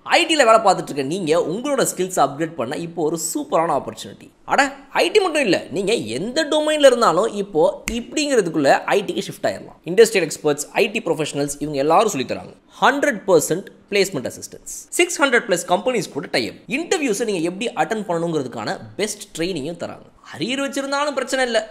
ஐடியில் வேலை பார்த்துட்டு இருக்க நீங்கள் உங்களோட ஸ்கில்ஸ் அப்கிரேட் பண்ண இப்போ ஒரு சூப்பரான ஆப்பர்ச்சுனிட்டி அட ஐடி மட்டும் இல்லை நீங்கள் எந்த டொமைனில் இருந்தாலும் இப்போ இப்படிங்கிறதுக்குள்ள ஐடிக்கு ஷிஃப்ட் ஆயிடலாம் இண்டஸ்ட்ரியல் எக்ஸ்பர்ட்ஸ் ஐடி ப்ரொஃபஷனல்ஸ் இவங்க எல்லாரும் சொல்லித் தராங்க hundred percent placement assistance six hundred plus companies கூட டைப் இன்டர்வியூஸை நீங்கள் எப்படி அட்டன் பண்ணணுங்கிறதுக்கான பெஸ்ட் ட்ரைனிங்கும் தராங்க அரியர் வச்சிருந்தாலும் பிரச்சனை இல்லை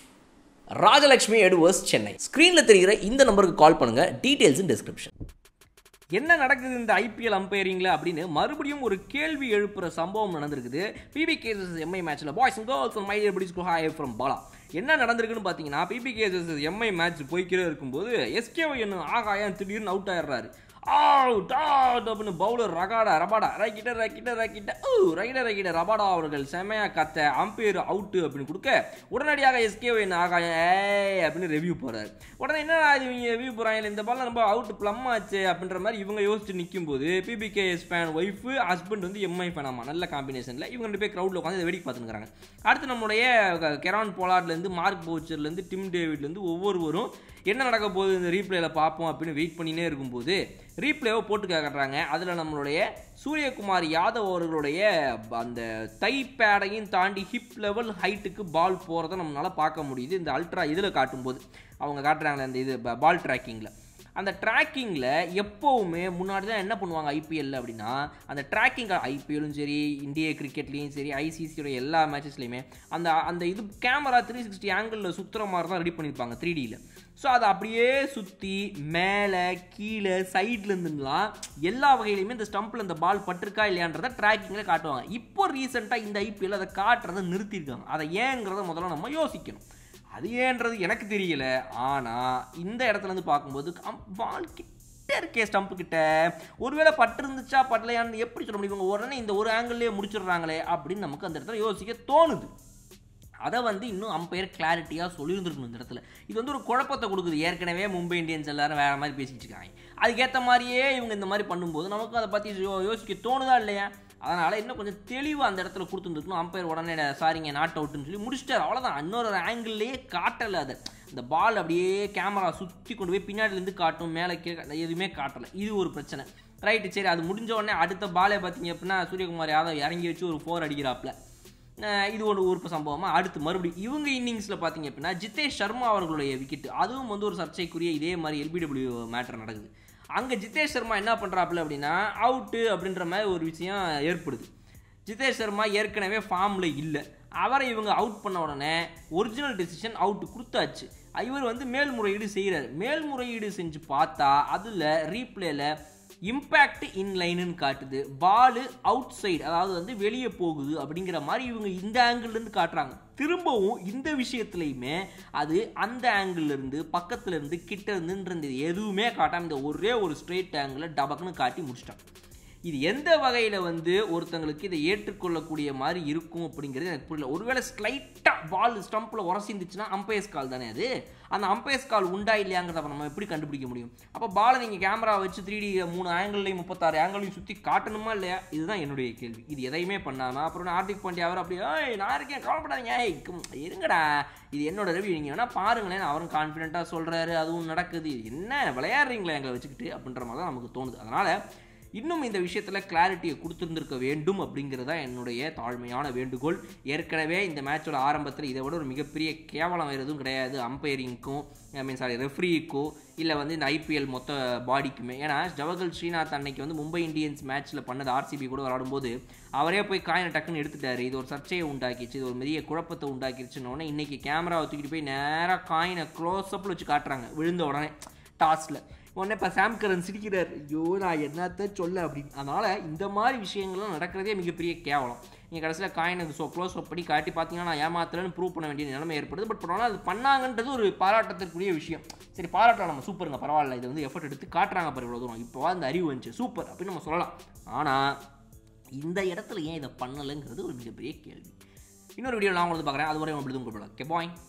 ராஜலட்சுமி எட்வர்ஸ் சென்னை ஸ்க்ரீனில் தெரிகிற இந்த நம்பருக்கு கால் பண்ணுங்கள் டீட்டெயில்ஸ் இன் டிஸ்கிரிப்ஷன் என்ன நடக்குது இந்த ஐபிஎல் அம்பையரிங்ல அப்படின்னு மறுபடியும் ஒரு கேள்வி எழுப்புற சம்பவம் நடந்திருக்குது பிபி கேசஸ் எம்ஐ மேட்ச்ல boys and girls and my buddies hi from Bala என்ன நடந்திருக்குன்னு பார்த்தீங்கன்னா பிபி கேசஸ் எம்ஐ மேட்ச் போய்க்கிட்டே இருக்கும்போது எஸ்கேவை என்ன ஆகாயம் திடீர்னு அவுட் ஆயிடுறாரு அவுட் அவுட் அப்படின்னு பவுலர் ரகாடா ரபாடா ரக்கிட்ட ரக்கிட்ட ரக்கிட்ட ஊ ரக்கிட்ட ரக்கிட்ட ரபாடா அவர்கள் செமையா கத்த அம்பையர் அவுட்டு அப்படின்னு கொடுக்க உடனடியாக எஸ்கேவை என்ன ஆகாயம் ஏய் அப்படின்னு ரிவ்யூ போறாரு உடனே என்ன இவங்க ரிவ்யூ போறாங்க இந்த பால் ரொம்ப அவுட் ப்ளம் ஆச்சு அப்படின்ற மாதிரி இவங்க யோசிச்சு நிற்கும் போது பிபிகேஎஸ் ஃபேன் ஒய்ஃப் ஹஸ்பண்ட் வந்து எம்ஐ ஃபேன் ஆமா நல்ல காம்பினேஷனில் இவங்க ரெண்டு பேர் க்ரௌடில் உட்காந்து இதை வேடிக்கை பார்த்துக்கிறாங்க அடுத்து நம்மளுடைய க- கெரான் போலார்ட்லேருந்து மார்க் போச்சர்லேருந்து டிம் டேவிட்லேருந்து ஒவ்வொருவரும் என்ன நடக்க போகுது இந்த ரீப்ளேல பார்ப்போம் அப்படின்னு வெயிட் பண்ணினே இருக்கும்போது ரீப்ளேவை போட்டு கேட்குறாங்க அதில் நம்மளுடைய சூரியகுமார் யாதவ் அவர்களுடைய அந்த தை பேடையும் தாண்டி ஹிப் லெவல் ஹைட்டுக்கு பால் போகிறத நம்மளால பார்க்க முடியுது இந்த அல்ட்ரா இதில் காட்டும்போது அவங்க காட்டுறாங்களே அந்த இது பால் ட்ராக்கிங்கில் அந்த ட்ராக்கிங்கில் எப்போவுமே முன்னாடி தான் என்ன பண்ணுவாங்க ஐபிஎல்ல அப்படின்னா அந்த ட்ராக்கிங் ஐபிஎல்லும் சரி இந்திய கிரிக்கெட்லேயும் சரி ஐசிசியோட எல்லா மேட்சஸ்லையுமே அந்த அந்த இது கேமரா த்ரீ சிக்ஸ்டி ஆங்கிளில் சுற்றுற மாதிரி தான் ரெடி பண்ணியிருப்பாங்க த்ரீ டியில் ஸோ அதை அப்படியே சுற்றி மேலே கீழே சைட்லேருந்துலாம் எல்லா வகையிலையுமே இந்த ஸ்டம்பில் இந்த பால் பட்டிருக்கா இல்லையான்றதை ட்ராக்கிங்கில் காட்டுவாங்க இப்போ ரீசெண்டாக இந்த ஐபிஎல் அதை காட்டுறதை நிறுத்தியிருக்காங்க அதை ஏங்கிறத முதல்ல நம்ம யோசிக்கணும் அது ஏன்றது எனக்கு தெரியல ஆனால் இந்த இடத்துல இருந்து பார்க்கும்போது பால் கிட்ட இருக்கே ஸ்டம்ப் கிட்ட ஒருவேளை பட்டு இருந்துச்சா பட்டலையான்னு எப்படி சொல்ல முடியும் இவங்க உடனே இந்த ஒரு ஆங்கிள்லேயே முடிச்சிடுறாங்களே அப்படின்னு நமக்கு அந்த இடத்துல யோசிக்க தோணுது அதை வந்து இன்னும் அம்பையர் கிளாரிட்டியாக சொல்லியிருந்துருக்கணும் இந்த இடத்துல இது வந்து ஒரு குழப்பத்தை கொடுக்குது ஏற்கனவே மும்பை இந்தியன்ஸ் எல்லாரும் வேற மாதிரி பேசிட்டு இருக்காங்க அதுக்கேற்ற மாதிரியே இவங்க இந்த மாதிரி பண்ணும்போது நமக்கு அதை பற்றி யோ யோசிக்க தோணுதா இல்லையா அதனால் இன்னும் கொஞ்சம் தெளிவாக அந்த இடத்துல கொடுத்துருந்துருக்கணும் அம்பையர் உடனே சாரிங்க நாட் அவுட்னு சொல்லி முடிச்சிட்டார் அவ்வளோதான் இன்னொரு ஆங்கிள்லேயே காட்டலை அதை இந்த பால் அப்படியே கேமரா சுற்றி கொண்டு போய் பின்னாடிலேருந்து காட்டும் மேலே கீழே எதுவுமே காட்டலை இது ஒரு பிரச்சனை ரைட்டு சரி அது முடிஞ்ச உடனே அடுத்த பாலே பார்த்தீங்க அப்படின்னா சூரியகுமார் யாதவ் இறங்கி வச்சு ஒரு ஃபோர் அடிக்கிறாப்புல அஹ் இது ஒரு உறுப்பு சம்பவமாக அடுத்து மறுபடியும் இவங்க இன்னிங்ஸில் பார்த்தீங்க அப்படின்னா ஜிதேஷ் சர்மா அவர்களுடைய விக்கெட் அதுவும் வந்து ஒரு சர்ச்சைக்குரிய இதே மாதிரி எல்பிடபிள்யூ மேட்டர் நடக்குது அங்கே ஜிதேஷ் சர்மா என்ன பண்ணுறாப்புல அப்படின்னா அவுட்டு அப்படின்ற மாதிரி ஒரு விஷயம் ஏற்படுது ஜிதேஷ் சர்மா ஏற்கனவே ஃபார்மில் இல்லை அவரை இவங்க அவுட் பண்ண உடனே ஒரிஜினல் டெசிஷன் அவுட் கொடுத்தாச்சு இவர் வந்து மேல்முறையீடு செய்கிறார் மேல்முறையீடு செஞ்சு பார்த்தா அதில் ரீப்ளேல இம்பேக்ட் இன்லைனுன்னு காட்டுது பால் அவுட் சைடு அதாவது வந்து வெளியே போகுது அப்படிங்கிற மாதிரி இவங்க இந்த angle ல இருந்து காட்டுறாங்க திரும்பவும் இந்த விஷயத்துலையுமே அது அந்த angle ல இருந்து பக்கத்துல இருந்து கிட்ட இருந்துன்றது எதுவுமே காட்டாம இந்த ஒரே ஒரு ஸ்ட்ரெயிட் ஆங்கிள் டபக்குன்னு காட்டி முடிச்சிட்டாங்க இது எந்த வகையில் வந்து ஒருத்தங்களுக்கு இதை ஏற்றுக்கொள்ளக்கூடிய மாதிரி இருக்கும் அப்படிங்கிறது எனக்கு புரியல ஒருவேளை ஸ்லைட்டாக பால் ஸ்டம்பில் உரசிந்துச்சுன்னா அம்பையர்ஸ் கால் தானே அது அந்த அம்பையர்ஸ் கால் உண்டா இல்லையாங்கிறத அப்ப நம்ம எப்படி கண்டுபிடிக்க முடியும் அப்போ பாலை நீங்கள் கேமரா வச்சு த்ரீ டி மூணு ஆங்கிள்லையும் முப்பத்தாறு ஆங்கிளையும் சுற்றி காட்டணுமா இல்லையா இதுதான் என்னுடைய கேள்வி இது எதையுமே பண்ணாமல் அப்புறம் ஹார்திக் பாண்டியா அவர் அப்படியே ஏய் நான் இருக்கேன் கவலைப்படாதீங்க ஏய் கும், இருங்கடா இது என்னோட ரிவ்யூ நீங்கள் வேணால் பாருங்களேன் அவரும் கான்ஃபிடென்ட்டாக சொல்கிறாரு அதுவும் நடக்குது என்ன விளையாடுறீங்களா எங்களை வச்சுக்கிட்டு அப்படின்ற மாதிரி தான் நமக்கு தோணுது அதனால் இன்னும் இந்த விஷயத்தில் கிளாரிட்டியை கொடுத்துருந்துருக்க வேண்டும் அப்படிங்கிறது தான் என்னுடைய தாழ்மையான வேண்டுகோள் ஏற்கனவே இந்த மேட்சோட ஆரம்பத்தில் இதை விட ஒரு மிகப்பெரிய கேவலம் வேறு எதுவும் கிடையாது அம்பையரிங்க்கும் ஐ மீன் சாரி ரெஃப்ரிக்கோ இல்லை வந்து இந்த ஐபிஎல் மொத்த பாடிக்குமே ஏன்னா ஜவஹர் ஸ்ரீநாத் அன்னைக்கு வந்து மும்பை இந்தியன்ஸ் மேட்ச்சில் பண்ணது ஆர்சிபி கூட விளாடும்போது அவரே போய் காயினை டக்குன்னு எடுத்துட்டாரு இது ஒரு சர்ச்சையை உண்டாக்கிச்சு இது ஒரு பெரிய குழப்பத்தை உண்டாக்கிடுச்சுன்னு இன்னைக்கு கேமராவை தூக்கிட்டு போய் நேராக காயினை க்ளோஸ்அப்பில் வச்சு காட்டுறாங்க விழுந்த உடனே டாஸில் உடனே இப்போ சாம் கரன் சிரிக்கிறார் ஐயோ நான் என்னத்த சொல்ல அப்படின்னு அதனால் இந்த மாதிரி விஷயங்கள்லாம் நடக்கிறதே மிகப்பெரிய கேவலம் நீங்கள் கடைசியில் காயினுக்கு ஸோ க்ளோஸ் அப் பண்ணி காட்டி பார்த்தீங்கன்னா நான் ஏமாத்தலன்னு ப்ரூவ் பண்ண வேண்டிய நிலைமை ஏற்படுது பட் ஆனால் அது பண்ணாங்கன்றது ஒரு பாராட்டத்திற்குரிய விஷயம் சரி பாராட்டலாம் நம்ம சூப்பருங்க பரவாயில்ல இது வந்து எஃபர்ட் எடுத்து காட்டுறாங்க பாரு இவ்வளோ தூரம் இப்போ அந்த அறிவு வந்துச்சு சூப்பர் அப்படின்னு நம்ம சொல்லலாம் ஆனால் இந்த இடத்துல ஏன் இதை பண்ணலைங்கிறது ஒரு மிகப்பெரிய கேள்வி இன்னொரு வீடியோ நான் உங்களுக்கு பார்க்குறேன் அது வரையும் அப்படி தான் கூப்பிடலாம் கே பாய்